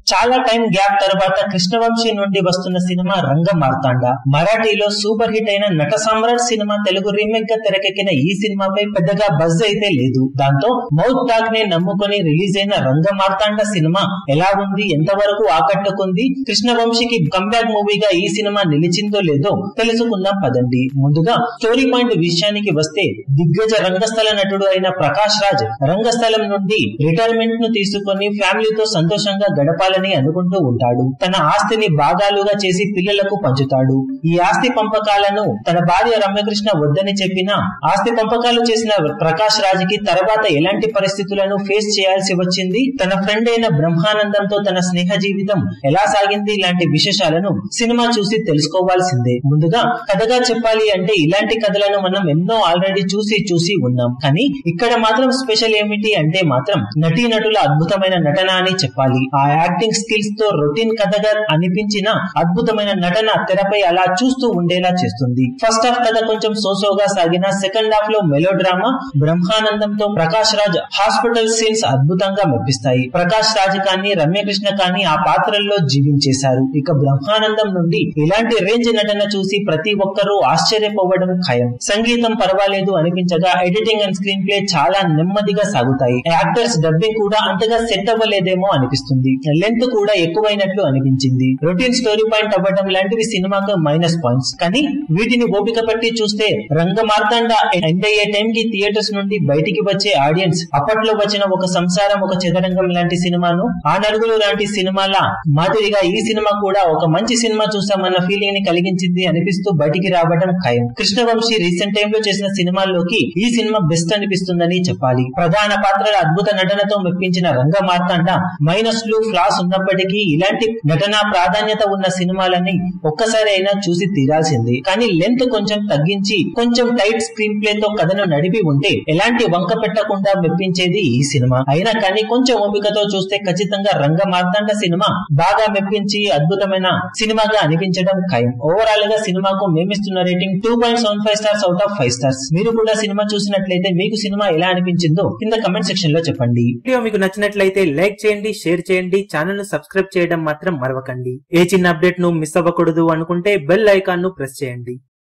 చాలా time gap తర్వాత కృష్ణవంశీ నుండి వస్తున్న సినిమా రంగ మార్తాండ మరాఠీలో సూపర్ హిట్ అయిన నట సామ్రాట్ సినిమా తెలుగు రీమేక్ గా తెరకెక్కిన ఈ సినిమాపై పెద్దగా బజ్ అయితే లేదు దాంతో మౌత్ టాక్ నే నమ్ముకొని రిలీజ్ అయిన రంగ మార్తాండ సినిమా ఎలా ఉంది ఎంతవరకు ఆకట్టుకుంది కృష్ణవంశీకి కంబ్యాక్ మూవీగా ఈ సినిమా నిలిచిందో లేదో తెలుసుకుందాం పదండి ముందుగా స్టోరీ పాయింట్ విషయానికి వస్తే దిగ్గజ రంగస్థల నటుడు అయిన ప్రకాష్ రాజ్ రంగస్థలం నుండి రిటైర్మెంట్ ను తీసుకొని ఫ్యామిలీతో సంతోషంగా గడపాలని అనుకుంటూ ఉంటాడు తన ఆస్తిని భాగాలుగా చేసి పిల్లలకు పంచుతాడు ఈ ఆస్తి పంపకాలను తన భార్య రమ్యకృష్ణ వద్దని చెప్పినా ఆస్తి పంపకాలు చేసిన ప్రకాష్ రాజ్ కి తర్వాత ఎలాంటి పరిస్థితులను ఫేస్ చేయాల్సి వచ్చింది తన ఫ్రెండ్ అయిన బ్రహ్మానందంతో తన స్నేహ జీవితం ఎలా సాగింది ఇలాంటి విశేషాలను సినిమా చూసి తెలుసుకోవాల్సిందే ముందుగా కథగా చెప్పాలి అంటే ఇలాంటి కథలను మనం ఎన్నో ఆల్రెడీ చూసి చూసి ఉన్నాం కానీ ఇక్కడ మాత్రం స్పెషల్ ఏమిటి అంటే మాత్రం నటీ నటుల అద్భుతమైన నటన అని చెప్పాలి ఆ యాక్టింగ్ స్కిల్స్ తో రొటీన్ కథగా అనిపించిన అద్భుతమైన నటన తెరపై అలా చూస్తూ ఉండేలా చేస్తుంది ఫస్ట్ హాఫ్ కథ కొంచెం సోసోగా సాగిన సెకండ్ హాఫ్ లో మెలో డ్రామా బ్రహ్మానందంతో ప్రకాష్ రాజ్ హాస్పిటల్ సీన్స్ అద్భుతంగా మెప్పిస్తాయి ప్రకాష్ రాజ్ కానీ రమ్యకృష్ణ కానీ ఆ పాత్రల్లో జీవించేశారు ఇక బ్రహ్మానందం నుండి ఇలాంటి రేంజ్ నటన చూసి ప్రతి ఒక్కరూ ఆశ్చర్యపోవడం ఖాయం సంగీతం పర్వాలేదు అనిపించగా ఎడిటింగ్ అండ్ స్క్రీన్ ప్లే చాలా నెమ్మదిగా సాగుతాయి యాక్టర్స్ డబ్బింగ్ కూడా అంతగా సెట్ అవ్వలేదేమో అనిపిస్తుంది లెంత్ కూడా ఎక్కువైనట్లు అనిపించింది రొటీన్ స్టోరీ పాయింట్ అవ్వడం లాంటివి సినిమాకు మైనస్ పాయింట్స్ కానీ వీటిని ఓపిక పట్టి చూస్తే రంగ మార్తాండ ఎండ్ అయ్యే టైం కి థియేటర్స్ నుండి బయటికి వచ్చే ఆడియన్స్ అప్పట్లో వచ్చిన ఒక సంసారం ఒక చదరంగం లాంటి సినిమాను ఆ నలుగురు లాంటి సినిమాల మాదిరిగా ఈ సినిమా కూడా ఒక మంచి సినిమా చూసామన్న ఫీలింగ్ ని కలిగించింది అనిపిస్తూ బయటికి రావడం ఖాయం కృష్ణవంశీ రీసెంట్ టైం లో చేసిన సినిమాల్లోకి ఈ సినిమా బెస్ట్ అనిపిస్తుందని చెప్పాలి ప్రధాన పాత్రల అద్భుత నటనతో మెప్పించిన రంగ మార్తాండ మైనస్ లు ఫ్లాస్ ఉన్నప్పటికీ ఇలాంటి నటన ప్రాధాన్యత ఉన్న సినిమాలని ఒక్కసారి అయినా చూసి తీరాల్సింది కానీ లెంత్ కొంచెం తగ్గించి కొంచెం టైట్ స్క్రీన్ ప్లే తో కథను నడిపి ఉంటే ఎలాంటి వంక పెట్టకుండా మెప్పించేది ఈ సినిమా అయినా కానీ కొంచెం ఓపికతో చూస్తే ఖచ్చితంగా రంగ మార్తాండ సినిమా బాగా మెప్పించి అద్భుతమైన సినిమాగా అనిపించడం ఖాయం ఓవరాల్ గా సినిమాకు మేమిస్తున్న rating two point seven five stars out of five stars మీరు కూడా సినిమా చూసినట్లయితే మీకు సినిమా ఎలా అనిపించిందో కింద కమెంట్ సెక్షన్ లో చెప్పండి వీడియో మీకు నచ్చినట్లయితే లైక్ చేయండి షేర్ చేయండి ఛానల్ ను సబ్స్క్రైబ్ చేయడం మాత్రం మరవకండి ఏ చిన్న అప్డేట్ ను మిస్ అవ్వకూడదు అనుకుంటే బెల్ ఐకాన్ ను ప్రెస్ చేయండి